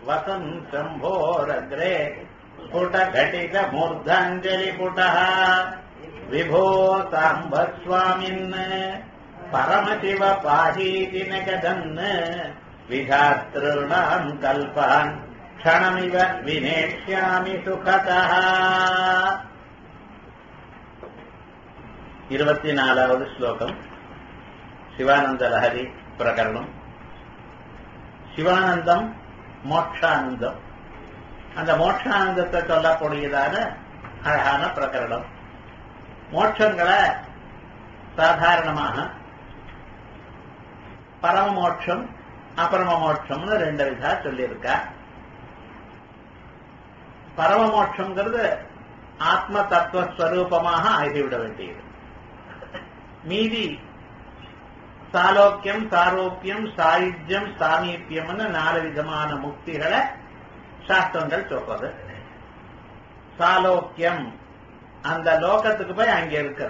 वसन् शम्भोरग्रे स्फुटघटितमूर्धाञ्जलिपुटः विभो साम्बस्वामिन् परमशिव पाहीति न गदन् विधातॄणाम् कल्पान् क्षणमिव विनेष्यामि सुखतः இருபத்தி நாலாவது ஸ்லோகம் சிவானந்த லஹரி பிரகரணம் சிவானந்தம் மோட்சானந்தம் அந்த மோட்சானந்தத்தை சொல்லக்கூடியதான அழகான பிரகரணம் மோட்சங்களை சாதாரணமாக பரம மோட்சம் அபரம மோட்சம்னு ரெண்டு விதா சொல்லியிருக்கா பரம மோட்சம்ங்கிறது ஆத்ம தத்துவ ஸ்வரூபமாக ஆகிவிட வேண்டியது மீதி சாலோக்கியம் சாரோக்கியம் சாயுஜ்யம் சாமீபியம்னு நாலு விதமான முக்திகளை சாஸ்திரங்கள் சொல்றது சாலோக்கியம் அந்த லோகத்துக்கு போய் அங்க இருக்கு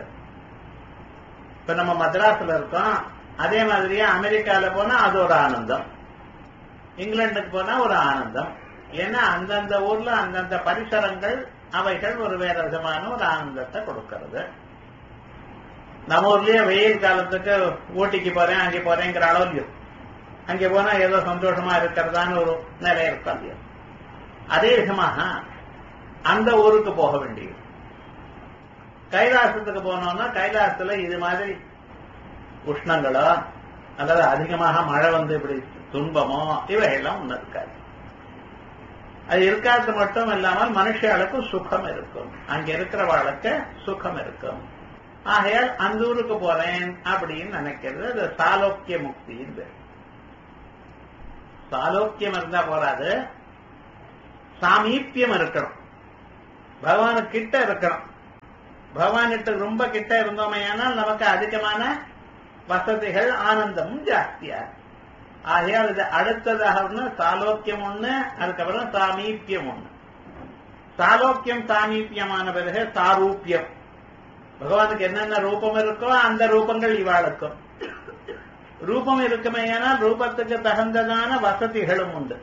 இப்ப நம்ம மദ്രാஸ்ல இருக்கோம் அதே மாதிரியே அமெரிக்கால போனா அது ஒரு ஆனந்தம் இங்கிலாந்துக்கு போனா ஒரு ஆனந்தம் ஏன்னா அந்தந்த ஊர்ல அந்தந்த பரிசரங்கள் அவைகள் ஒரு வேற விதமான ஒரு ஆனந்தத்தை கொடுக்கிறது நம்ம ஊர்லயே வெயில் காலத்துக்கு ஊட்டிக்கு போறேன் அங்கே போறேங்கிற அளவுலயும் அங்கே போனா ஏதோ சந்தோஷமா இருக்கிறதான்னு ஒரு நிலை இருக்கும் இல்லையா அதே விதமாக அந்த ஊருக்கு போக வேண்டியது கைலாசத்துக்கு போனோம்னா கைலாசத்துல இது மாதிரி உஷ்ணங்களோ அல்லது அதிகமாக மழை வந்து இப்படி துன்பமோ இவையெல்லாம் ஒண்ணு இருக்காது அது இருக்காது மட்டும் இல்லாமல் மனுஷர்களுக்கு சுகம் இருக்கும் அங்க இருக்கிறவாளுக்கு சுகம் இருக்கும் ஆகையால் அந்த ஊருக்கு போறேன் அப்படின்னு நினைக்கிறது அது சாலோக்கிய முக்தின்னு பேர் சாலோக்கியம் இருந்தா போறாது சாமீப்பியம் இருக்கணும் பகவானு கிட்ட இருக்கணும் பகவான்கிட்ட ரொம்ப கிட்ட இருந்தோமையானால் நமக்கு அதிகமான வசதிகள் ஆனந்தமும் ஜாஸ்தியா ஆகையால் இது அடுத்ததாக ஒண்ணு சாலோக்கியம் ஒண்ணு அதுக்கப்புறம் சாமீப்பியம் ஒண்ணு சாலோக்கியம் சாமீப்பியமான பிறகு சாரூப்பியம் பகவானுக்கு என்னென்ன ரூபம் இருக்கோ அந்த ரூபங்கள் இவாளுக்கும் ரூபம் இருக்குமேயானால் ரூபத்துக்கு தகுந்ததான வசதிகளும் உண்டு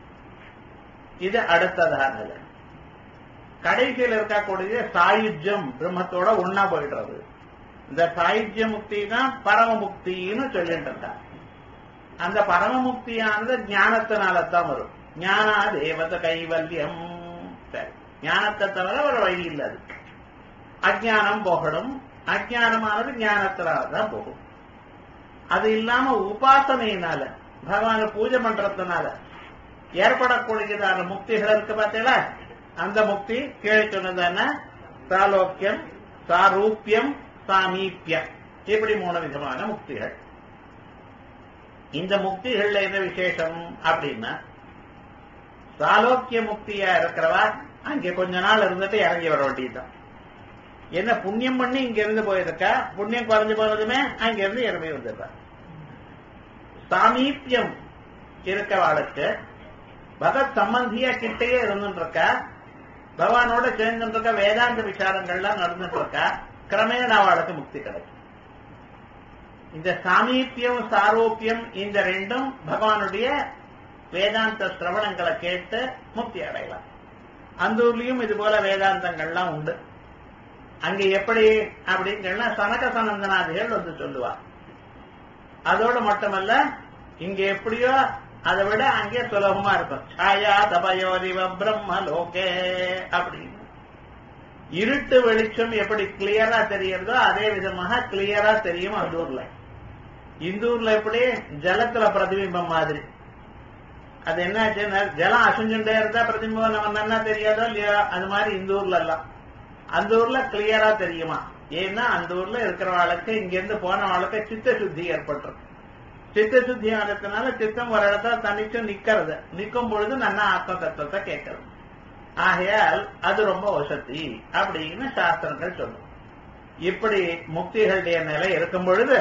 இது அடுத்ததானது கடைசியில் இருக்கக்கூடிய சாயுஜ்யம் பிரம்மத்தோட ஒன்னா போயிடுறது இந்த சாயுஜ்ய முக்தி தான் பரம முக்தின்னு சொல்லிட்டு இருக்காங்க அந்த பரம முக்தியானது ஞானத்தினால தான் வரும் ஞானா தேவத கைவல்யம் சரி ஞானத்தை தவிர ஒரு வழி இல்லை அது அஜானம் போகணும் அஜானமானது ஞானத்தினால தான் போகும் அது இல்லாம உபாசனையினால பகவான பூஜை பண்றதுனால ஏற்படக்கூடியதான முக்திகள் இருக்கு பார்த்தீங்களா அந்த முக்தி கீழே சொன்னதான சாலோக்கியம் சாரூப்பியம் சாமீப்பியம் இப்படி மூணு விதமான முக்திகள் இந்த முக்திகள்ல என்ன விசேஷம் அப்படின்னா சாலோக்கிய முக்தியா இருக்கிறவா அங்கே கொஞ்ச நாள் இருந்துட்டு இறங்கி வர வேண்டியதுதான் என்ன புண்ணியம் பண்ணி இங்க இருந்து போயிருக்கா புண்ணியம் குறைஞ்சு போனதுமே அங்க இருந்து இறங்கி வந்திருக்கா சாமீப்பியம் இருக்கவாளுக்கு பகத் சம்பந்தியா கிட்டேயே இருந்துட்டு இருக்கா பகவானோட சேர்ந்துட்டு இருக்க வேதாந்த விசாரங்கள்லாம் நடந்துட்டு இருக்கா கிரமேண அவளுக்கு முக்தி கிடைக்கும் இந்த சாமீப்பியம் சாரோக்கியம் இந்த ரெண்டும் பகவானுடைய வேதாந்த சிரவணங்களை கேட்டு முக்தி அடையலாம் அந்த ஊர்லயும் இது போல வேதாந்தங்கள்லாம் உண்டு அங்க எப்படி அப்படின்னா சனக சனந்தனாதிகள் வந்து சொல்லுவா அதோடு மட்டுமல்ல இங்க எப்படியோ அதை விட அங்கே சுலபமா இருக்கும் சாயா தபயோரிவ பிரம்ம லோகே அப்படின்னு இருட்டு வெளிச்சம் எப்படி கிளியரா தெரியறதோ அதே விதமாக கிளியரா தெரியும் அந்த ஊர்ல இந்த ஊர்ல எப்படி ஜலத்துல பிரதிபிம்பம் மாதிரி அது என்னாச்சுன்னா ஜலம் அசைஞ்சுட்டே இருந்தா பிரதிபிம்பம் நம்ம நல்லா தெரியாதோ இல்லையா அது மாதிரி இந்த ஊர்ல எல்லாம் அந்த ஊர்ல கிளியரா தெரியுமா ஏன்னா அந்த ஊர்ல இருக்கிறவாளுக்கு இங்க இருந்து போனவாளுக்கு சித்த சுத்தி ஏற்பட்டுரும் சித்த சுத்தி ஆனதுனால சித்தம் ஒரு இடத்துல தனிச்சு நிக்கிறது நிக்கும் பொழுது நல்லா ஆத்ம தத்துவத்தை கேட்கறது ஆகையால் அது ரொம்ப வசதி அப்படின்னு சாஸ்திரங்கள் சொல்லும் இப்படி முக்திகளுடைய நிலை இருக்கும் பொழுது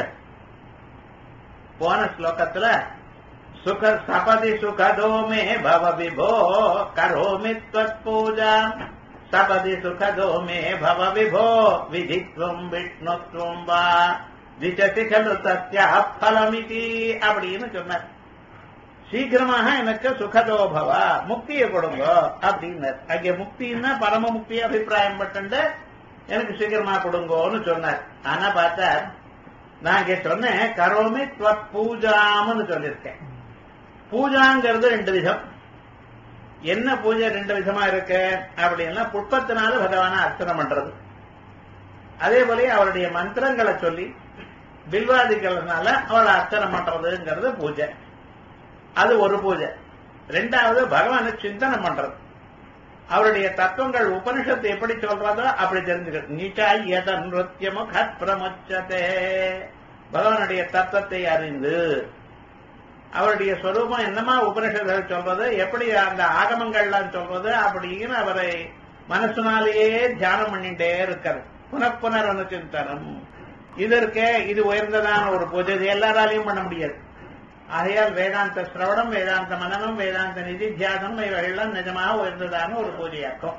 போன ஸ்லோகத்துல சுக சபதி சுகதோமே பவ விபோ கரோமி பூஜா சபதி சுகதோமே பவ விபோ விதித்வம் விஷ்ணுத்வம் வா திசதி கலு சத்யா பலமிதி அப்படின்னு சொன்னார் சீக்கிரமாக எனக்கு சுகதோபவா முக்தியை கொடுங்க அப்படின்னு அங்கே முக்தின்னா பரம முக்தி அபிப்பிராயம் பட்டு எனக்கு சீக்கிரமா கொடுங்கோன்னு சொன்னார் ஆனா பார்த்தா நான் இங்க சொன்னேன் கரோமி துவத் பூஜாம்னு சொல்லியிருக்கேன் பூஜாங்கிறது ரெண்டு விதம் என்ன பூஜை ரெண்டு விதமா இருக்கு அப்படின்னா புஷ்பத்தினால பகவான அர்ச்சனை பண்றது அதே போல அவருடைய மந்திரங்களை சொல்லி பில்வாதிகள்னால அவளை அர்ச்சனை பண்றதுங்கிறது பூஜை அது ஒரு பூஜை ரெண்டாவது பகவானை சிந்தனை பண்றது அவருடைய தத்துவங்கள் உபனிஷத்து எப்படி சொல்றதோ அப்படி தெரிஞ்சுக்கிறது நீச்சாய் எத நிருத்தியமோ கத்பிரமுச்சதே பகவானுடைய தத்துவத்தை அறிந்து அவருடைய ஸ்வரூபம் என்னமா உபனிஷத்துகள் சொல்றது எப்படி அந்த ஆகமங்கள்லாம் சொல்றது அப்படின்னு அவரை மனசுனாலேயே தியானம் பண்ணிட்டே இருக்காரு புனப்புனர் அனுச்சிந்தனம் இது இருக்கே இது உயர்ந்ததான ஒரு பூஜை இது எல்லாராலையும் பண்ண முடியாது ஆகையால் வேதாந்த சிரவணம் வேதாந்த மனநம் வேதாந்த நிதித்தியாசனம் இவைகள்லாம் நிஜமாக உயர்ந்ததான ஒரு பூஜையாக்கும்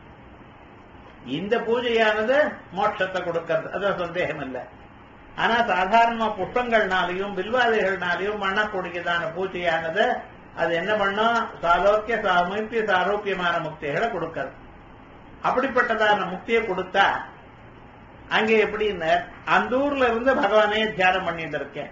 இந்த பூஜையானது மோட்சத்தை கொடுக்கிறது அது சந்தேகம் இல்லை ஆனா சாதாரண புஷ்பங்கள்னாலையும் பில்வாதிகள்னாலையும் பண்ணக்கூடியதான பூஜையானது அது என்ன பண்ணும் சாலோக்கிய சாமீப்பிய சாரோக்கியமான முக்திகளை கொடுக்கிறது அப்படிப்பட்டதான முக்தியை கொடுத்தா அங்கே எப்படின்னு அந்த ஊர்ல இருந்து பகவானே தியானம் பண்ணிட்டு இருக்கேன்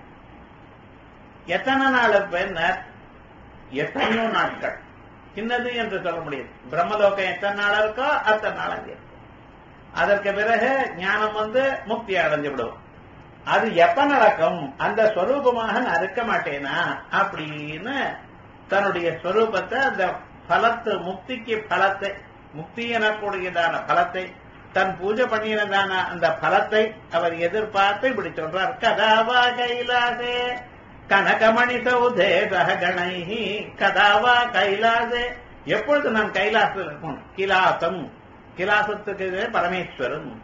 எத்தனை நாள் பின்னர் எத்தனையோ நாட்கள் சின்னது என்று சொல்ல முடியாது பிரம்மலோகம் எத்தனை நாள் இருக்கோ அத்தனை நாள் அங்கே அதற்கு பிறகு ஞானம் வந்து முக்தி அடைஞ்சு விடுவோம் அது எப்ப நடக்கும் அந்த ஸ்வரூபமாக நான் இருக்க மாட்டேனா அப்படின்னு தன்னுடைய ஸ்வரூபத்தை அந்த பலத்து முக்திக்கு பலத்தை முக்தி எனக்கூடியதான பலத்தை தன் பூஜை பண்ணினதான அந்த பலத்தை அவர் எதிர்பார்த்து இப்படி சொல்றார் கதாவா கைலாசே கனகமணி சௌதே சககணை கதாவா கைலாசே எப்பொழுது நான் கைலாசத்தில் இருக்கணும் கிலாசம் கிலாசத்துக்கு பரமேஸ்வரன்